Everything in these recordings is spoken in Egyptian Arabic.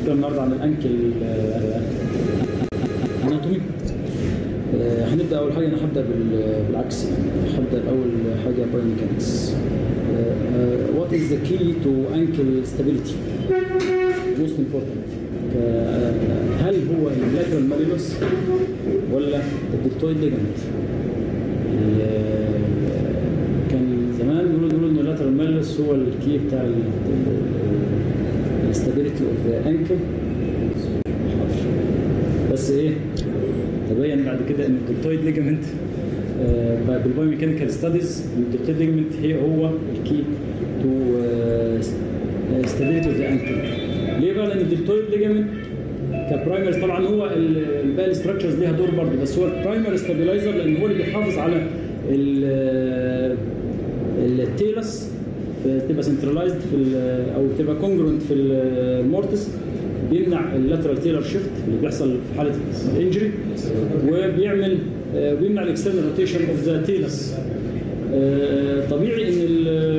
هنتكلم النهارده عن الانكل اناتومي هنبدا اول حاجه انا هبدا بالعكس يعني هبدا اول حاجه بايوميكانكس وات از ذا كي تو انكل ستابيليتي موست امبورتنت هل هو اللاترال ماليلوس ولا الدكتويد ليجمنت كان زمان بيقولوا بيقولوا ان اللاترال ماليلوس هو الكي بتاع الاستابيليتي اوف ذا انكل بس ايه تبين بعد كده ان الدكتويد ليجمنت بالبايوميكانيكال ستاديز الدكتويد ليجمنت هي هو الكي تو ستابيليتي اوف ذا انكل ليه بقى؟ لان الدكتويد ليجمنت كبرايمرز طبعا هو الباقي الاستراكشرز ليها دور برضه بس هو البرايمري ستابلايزر لان هو اللي بيحافظ على التيلس تبقى سنترلايزد في او تبقى كونجرونت في المورتس بيمنع اللاترال تيلر شيفت اللي بيحصل في حاله الانجري وبيعمل بيمنع الاكسترنال روتيشن اوف ذا تيلس طبيعي ان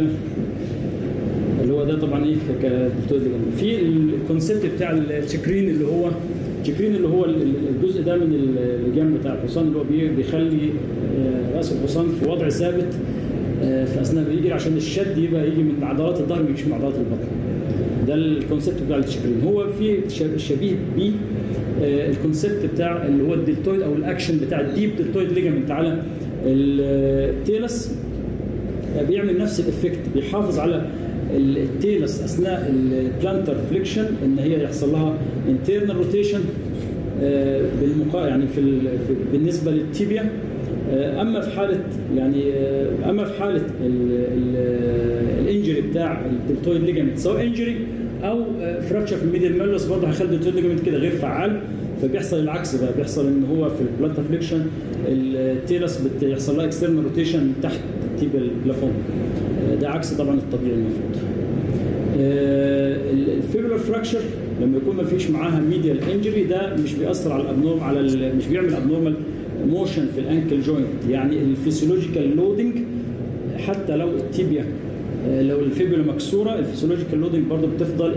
اللي هو ده طبعا ايه في الكونسيبت بتاع الشكرين اللي هو الشكرين اللي هو الجزء ده من الجنب بتاع الحصان اللي هو بيخلي راس الحصان في وضع ثابت في اثناء ما يجري عشان الشد يبقى يجي من عضلات الظهر مش من عضلات البطن ده الكونسيبت بتاع الشكرين هو في شبيه بيه الكونسيبت بتاع اللي هو الدلتويد او الاكشن بتاع الديب دلتويد ليجمنت على التيلس بيعمل نفس الافكت بيحافظ على التيلس اثناء البلانتر فليكشن ان هي يحصل لها انترنال روتيشن بالمقا يعني في, في بالنسبه للتيبيا اما في حاله يعني اما في حاله الانجري بتاع الدلتويد ليجمنت سواء انجري او فراكشر في الميديال مالوس برضه هيخلي الدلتويد ليجمنت كده غير فعال فبيحصل العكس بقى بيحصل ان هو في البلانتر فليكشن التيلس بيحصل لها اكسترنال روتيشن تحت التيبيال بلافون ده عكس طبعا الطبيعي المفروض الفيبولار فراكشر لما يكون ما فيش معاها ميديال انجري ده مش بيأثر على الابنورم على مش بيعمل ابنورمال موشن في الانكل جوينت يعني الفيسيولوجيكال لودنج حتى لو التيبيا لو الفيبولا مكسوره الفيسيولوجيكال لودنج برضه بتفضل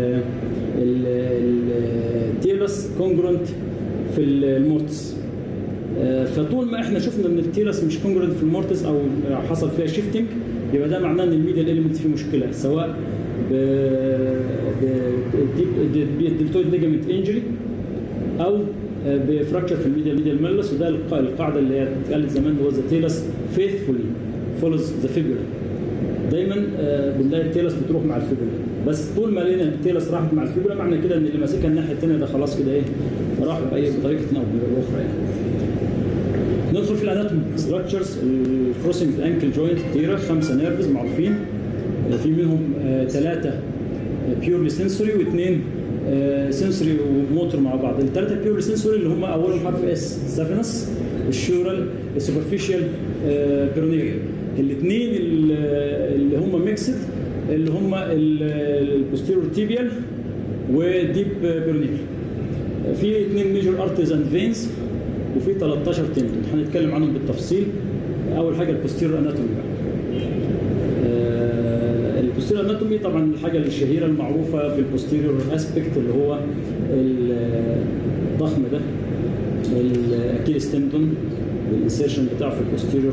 التيلس كونجرونت في المورتس فطول ما احنا شفنا ان التيلس مش كونجرنت في المورتس او حصل فيها شيفتنج يبقى ده معناه ان الميديال اليمنت فيه مشكله سواء ب بالدلتويد ليجمنت انجري او بفراكشر في الميديال ميديال ميلس وده القاعده اللي هي اتقالت زمان اللي هو ذا تيلس فيثفولي فولوز ذا فيبولا دايما بنلاقي التيلس بتروح مع الفيبولا بس طول ما لقينا التيلس راحت مع الفيبولا معنى كده ان اللي ماسكها الناحيه الثانيه ده خلاص كده ايه راح باي بطريقه او باخرى يعني ندخل في الاناتومي ستراكشرز الكروسنج انكل جوينت كتيره خمسه نيرفز معروفين في منهم ثلاثه بيورلي سنسوري واثنين سنسوري وموتور مع بعض الثلاثه بيورلي سنسوري اللي هم اولهم حرف اس سافينس الشورال السوبرفيشال بيرونيريال الاثنين اللي هم ميكسد اللي هم البوستيرور تيبيال وديب بيرونيريال في اثنين ميجور ارترز اند فينز وفي 13 تندون هنتكلم عنهم بالتفصيل اول حاجه البوستيرور اناتومي بقى آه البوستيرور اناتومي طبعا الحاجه الشهيره المعروفه في البوستيرور اسبكت اللي هو الضخم ده الاكيلس تندون والانسيرشن بتاعه في البوستيرور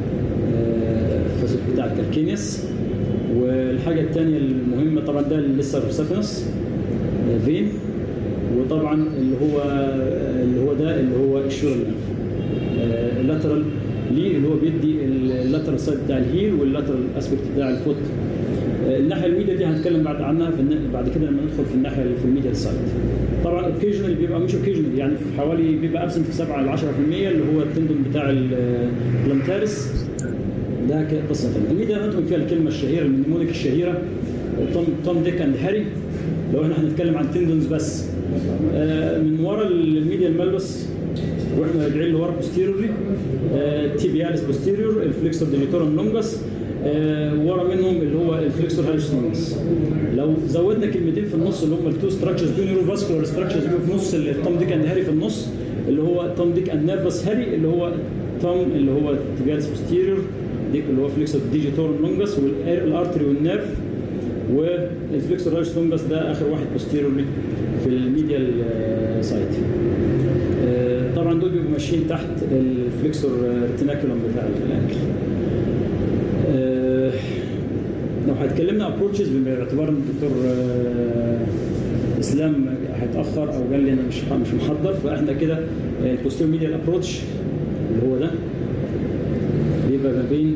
آه بتاع الكالكينيس والحاجه الثانيه المهمه طبعا ده الليسر سافينس آه فين وطبعا اللي هو اللي هو ده اللي هو الشور الانف اللاترال ليه اللي هو بيدي اللاترال سايد بتاع الهيل واللاترال اسبكت بتاع الفوت الناحيه الميديا دي هنتكلم بعد عنها في بعد كده لما ندخل في الناحيه في الميديا سايد طبعا اوكيجنال بيبقى مش اوكيجنال يعني في حوالي بيبقى ابسنت في 7 ل 10% اللي هو التندون بتاع البلانتاريس ده قصه ثانيه الميديا اناتومي فيها الكلمه الشهيره النيمونيك الشهيره توم توم ديك اند هاري لو احنا هنتكلم عن تندونز بس من ورا الميديال مالبس واحنا راجعين لورا بوستيروري تيبياليس بوستيريور الفليكسور ديجيتورم لونجس ورا منهم اللي هو الفليكسور هالوس لونجس لو زودنا كلمتين في النص اللي هم التو ستراكشرز دول نيورو فاسكولار ستراكشرز في نص التوم ديك اند هاري في النص اللي هو توم ديك اند نيرفس هاري اللي هو توم اللي هو تيبياليس بوستيريور ديك اللي هو فليكسور ديجيتورم لونجس والارتري والنيرف والفليكسور هالوس لونجس ده اخر واحد بوستيروري في الميديال سايت طبعا دول بيبقوا ماشيين تحت الفليكسور ريتيناكولم بتاع الاكل آه، لو هتكلمنا ابروتشز باعتبار ان الدكتور آه، اسلام هيتاخر او قال لي انا مش مش محضر فاحنا كده البوستير ميديال ابروتش اللي هو ده بيبقى ما بين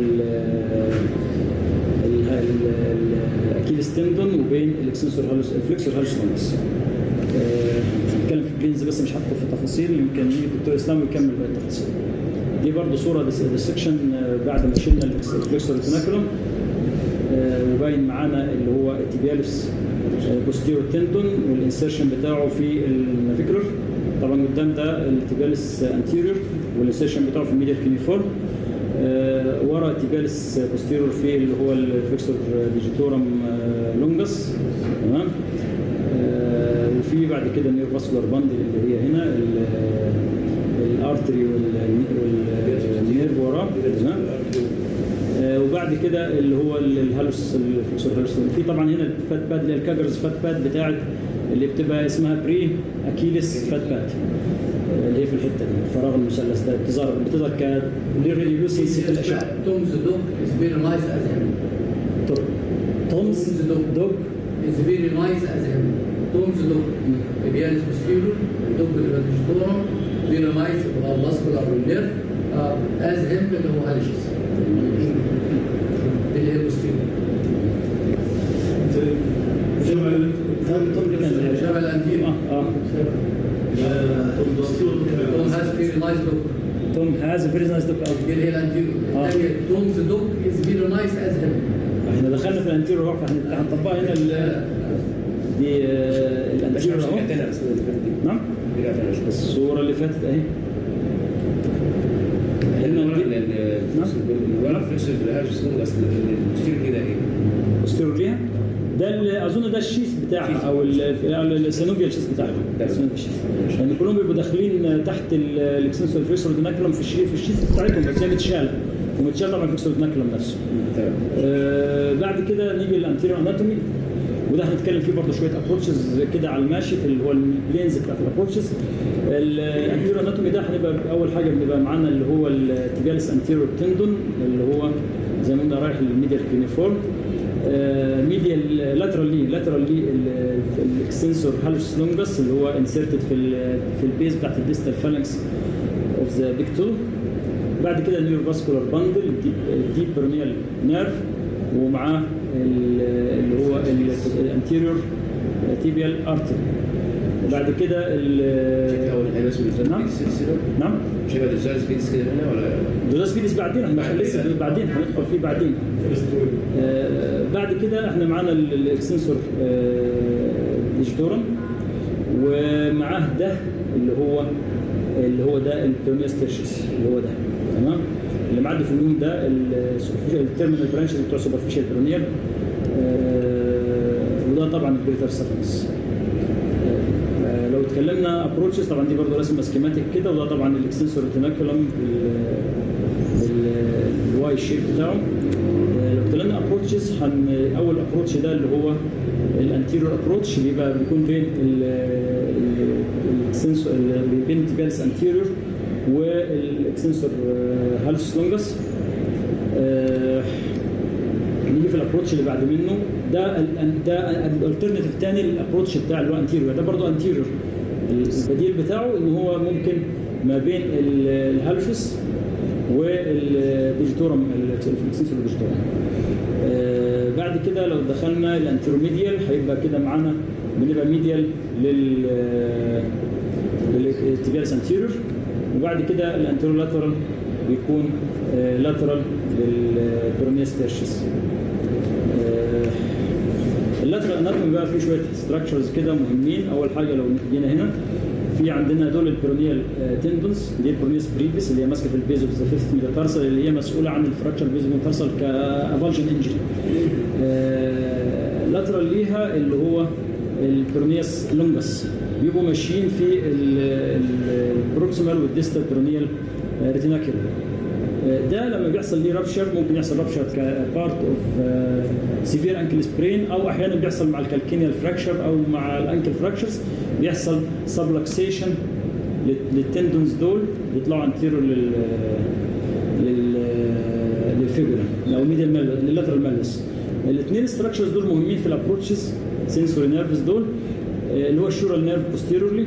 الاكيلس تندون وبين الاكسنسور هالوس الفليكسور هالوس هنتكلم في البلينز بس مش هدخل في التفاصيل يمكن يجي الدكتور اسلام ويكمل باقي التفاصيل دي برضه صوره ديسكشن بعد ما شلنا الفليكسور ريتيناكولم وباين معانا اللي هو التيبيالس بوستيرو تندون والانسيرشن بتاعه في النافيكولر طبعا قدام ده التيبيالس انتيريور والانسيرشن بتاعه في الميديال كينيفورم آه، ورا التيبيالس بوستيرور في اللي هو الفليكسور ديجيتورم لونجس تمام آه، وفي بعد كده النير فاسكولار باندل اللي هي هنا ال- الارتري والنيرف وراه تمام آه، وبعد كده اللي هو ال- الهالوس الفلكسور هالوس في طبعا هنا الفات باد اللي هي الكاجرز فات باد بتاعت اللي بتبقى اسمها بري اكيلس فات باد آه، اللي هي في الحته دي الفراغ المثلث ده بتظهر بتظهر ك ريديوسنس في الاشعه Tom's dog is very nice as him. تومز Tom's dog دوج is very nice as him. Tom's dog. Tibialis posterior, dog بالفاتيجيتورم, very nice يبقى vascular والنيرف uh, as him اللي هو هالشيس. اللي هي posterior. شبه الانتيريور. اه اه Tom has very nice dog. توم هاز فيري نايس دوج دي اللي هي الانتيريور. آه. الثانية Tom's dog is very nice as him. احنا دخلنا في الانتيريور بقى فاحنا هنطبقها هنا ال- دي آه، الانتيريور اهو نعم الصوره اللي فاتت اهي بوستيرور ليها ده اللي اظن ده الشيس بتاعها او ال- السينوفيال شيس بتاعها السينوفيال شيس لان كلهم بيبقوا داخلين تحت الاكسنسور فيكسور ديناكلم في الشيس في الشيس بتاعتهم بس هي متشاله ومتشاله طبعا الفيكسور ديناكلم نفسه آه، بعد كده نيجي للانتيريور اناتومي وده هنتكلم فيه برضه شويه ابروتشز كده على الماشي في اللي هو البلينز بتاعت الابروتشز الانتيريور اناتومي ده هنبقى اول حاجه بنبقى معانا اللي هو التيبيالس انتيريور تندون اللي هو زي ما قلنا رايح للميديال كينيفورم ميديال لاترال لي لاترال لي الاكستنسور هالوس لونجس اللي هو انسرتد في ال في البيز بتاعت الديستال فالانكس اوف ذا بيج تو بعد كده نيور فاسكولار باندل ديب برونيال نيرف ومعاه ال- اللي هو الانتيريور تيبيال ارتري وبعد كده ال- نعم نعم دولاس فيديس بعدين احنا لسه بعدين هندخل فيه بعدين آه بعد كده احنا معانا ال- الاكسنسور آه ديجيتورم ومعاه ده اللي هو اللي هو ده البيرميس تيرشيس اللي هو ده تمام اللي معدي في النون ده التيرمينال برانش بتوع سوبرفيشال برونيال آه وده طبعا البريتر سفنس آه، لو اتكلمنا ابروتشز طبعا دي برضه رسمه سكيماتيك كده وده طبعا الاكسنسور ريتيناكولم الواي شيب بتاعه آه، لو اتكلمنا ابروتشز هن اول ابروتش ده اللي هو الانتيريور ابروتش بيبقى بيكون بين الاكسنسور بين التيبيالس انتيريور والاكسنسور هالس لونجس نيجي في الابروتش اللي بعد منه ده ال ده الالترناتيف الثاني للابروتش بتاع اللي هو انتيريور ده برضه انتيريور البديل بتاعه ان هو ممكن ما بين ال- الهالفس والديجيتورم الفلكسنسور ديجيتورم آه بعد كده لو دخلنا الانتيروميديال هيبقى كده معانا بنبقى ميديال لل للتيبيالس انتيريور وبعد كده الانتيرو لاترال بيكون لاترال للبرونيس تيرشيس اللاترال اناتومي بقى فيه شويه ستراكشرز كده مهمين اول حاجه لو جينا هنا في عندنا دول البيرونيال تندونز دي البيرونيس بريفيس اللي هي ماسكه في البيز اوف ذا فيفث ميتاتارسل اللي هي مسؤوله عن الفراكشر بيز ميتاتارسل كافالجن انجري لاترال ليها اللي هو البيرونيس لونجس بيبقوا ماشيين في البروكسيمال والديستال بيرونيال ريتيناكيول ده لما بيحصل ليه رابشر ممكن يحصل رابشر كبارت اوف سيفير انكل سبرين او احيانا بيحصل مع الكالكينيال فراكشر او مع الانكل فراكشرز بيحصل سبلكسيشن للتندونز دول يطلعوا انتيرو لل لل للفيبولا او ميديال لللاترال مالس الاثنين ستراكشرز دول مهمين في الابروتشز سنسوري نيرفز دول آه، اللي هو الشورال نيرف بوستيرورلي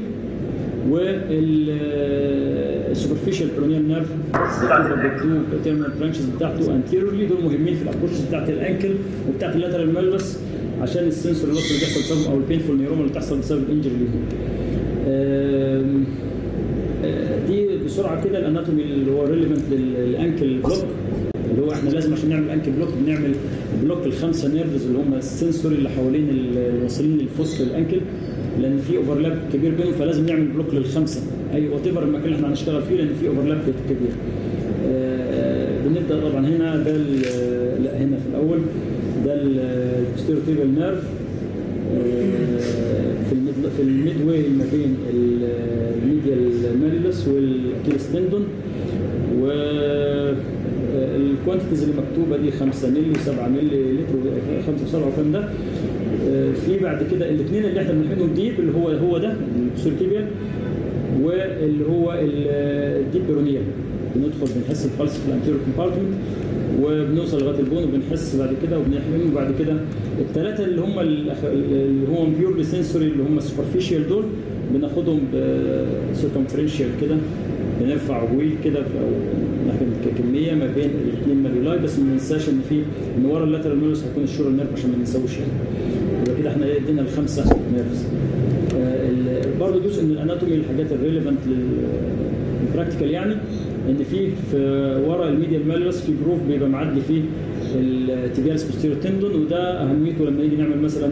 والسوبرفيشال برونيال نيرف بالتو تيرمينال برانشز بتاعته انتيرورلي دول مهمين في الابروتشز بتاعت الانكل وبتاعت اللاترال مالس عشان السنسور لوس اللي بيحصل بسبب او البينفول نيوروما اللي بتحصل بسبب الانجري ليهم. آم، آه، دي بسرعه كده الاناتومي اللي هو ريليفنت للانكل بلوك اللي هو احنا لازم عشان نعمل انكل بلوك بنعمل بلوك الخمسه نيرفز اللي هم السنسوري اللي حوالين ال- الواصلين للفوت في الانكل لان في اوفرلاب كبير بينهم فلازم نعمل بلوك للخمسه اي وات ايفر المكان اللي احنا هنشتغل فيه لان في اوفرلاب كبير. آه، بنبدا طبعا هنا ده ال- لا هنا في الاول ده البوستيروتيبال نيرف في الميد في الميد واي ما بين الميديال مالس والاكيلس تندون و الكوانتيتيز اللي مكتوبه دي 5 مللي 7 مللي لتر 5 و7 والكلام ده آه، في بعد كده الاثنين اللي احنا بنحدهم ديب اللي هو هو ده السيرتيبيال واللي هو الديب بيرونيال بندخل بنحس البلس في الانتيريور كومبارتمنت وبنوصل لغايه البون وبنحس بعد كده وبنحميهم وبعد كده الثلاثه اللي هم الأخ- اللي هم بيورلي سنسوري اللي هم سوبرفيشال دول بناخدهم بسيركمفرنشال كده بنرفع ويل كده في- او ناخد كميه ما بين الاثنين ماليولاي بس ما ننساش ان في ان ورا اللاترال ميلوس هيكون الشورال نيرف عشان ما ننساوش يعني يبقى كده احنا ادينا الخمسه نيرفز برضه جزء من الاناتومي الحاجات الريليفنت للبراكتيكال يعني ان في في ورا الميديال مالوس في جروف بيبقى معدي فيه التيبيالس بوستيريور تندون وده اهميته لما نيجي نعمل مثلا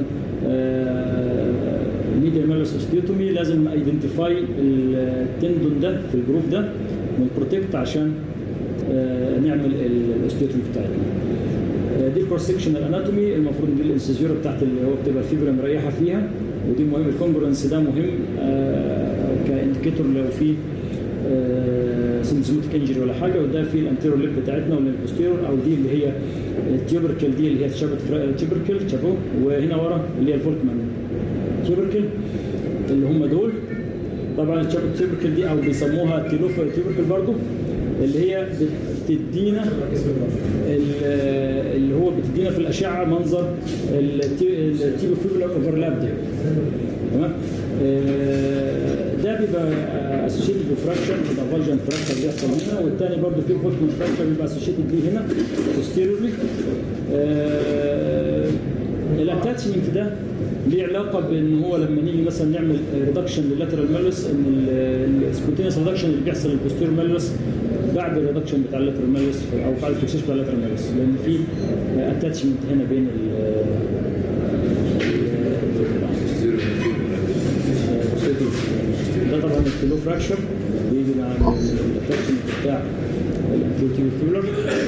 ميديال مالوس اوستيوتومي لازم ايدنتيفاي التندون ده في الجروف ده ونبروتكت عشان آه، نعمل الاوستيوتومي بتاعتنا آه، دي الكروس سكشنال اناتومي المفروض دي الانسيزيورا بتاعت اللي هو بتبقى الفيبرا مريحه فيها ودي مهم الكونجرنس ده مهم آه، كانديكيتور لو في سنسموتيك انجري ولا حاجه وده في الانتيرور ليب بتاعتنا ولا البوستيرور او دي اللي هي التيوبركل دي اللي هي شبت تيوبركل شابو وهنا ورا اللي هي الفولكمان تيوبركل اللي هم دول طبعا الشبت تيوبركل دي او بيسموها تيلوف تيوبركل برضو اللي هي بتدينا ال- اللي هو بتدينا في الاشعه منظر التيبو فيبولار اوفرلاب ده تمام آه، ده بيبقى اسوشيتد بفراكشر بيبقى فالجن فراكشر بيحصل هنا والثاني برضه في فولكمان فراكشر بيبقى اسوشيتد بيه هنا posteriorly الاتاتشمنت ده ليه علاقه بان هو لما نيجي مثلا نعمل ريدكشن لللاترال مالوس ان السبونتينيوس ريدكشن اللي بيحصل للبوستير مالوس بعد الريدكشن بتاع اللاترال مالوس او بعد الفكسيشن بتاع اللاترال مالوس لان في اتاتشمنت هنا بين ال ده طبعا الكيلو فراكشر بيجي مع الاتاتشمنت بتاع الانتيريور فيبولار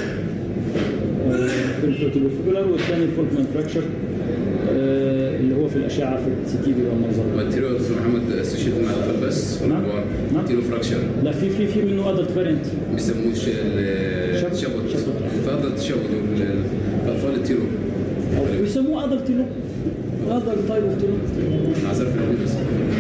الانتيريور فيبولار والثاني الفولكمان فراكشر اللي هو في الاشعه في السي تي بيبقى منظر والتيرو يا دكتور محمد استشهد مع الاطفال بس ولا نعم. كبار؟ نعم. تيرو فراكشر لا في في في منه ادلت فارينت ما بيسموش ال- شبت. الشبط شبت. فضل التشبط وال- الاطفال التيرو او بيسموه ادلت تيلو ادلت تايب اوف تيلو انا عذر في العلوم بس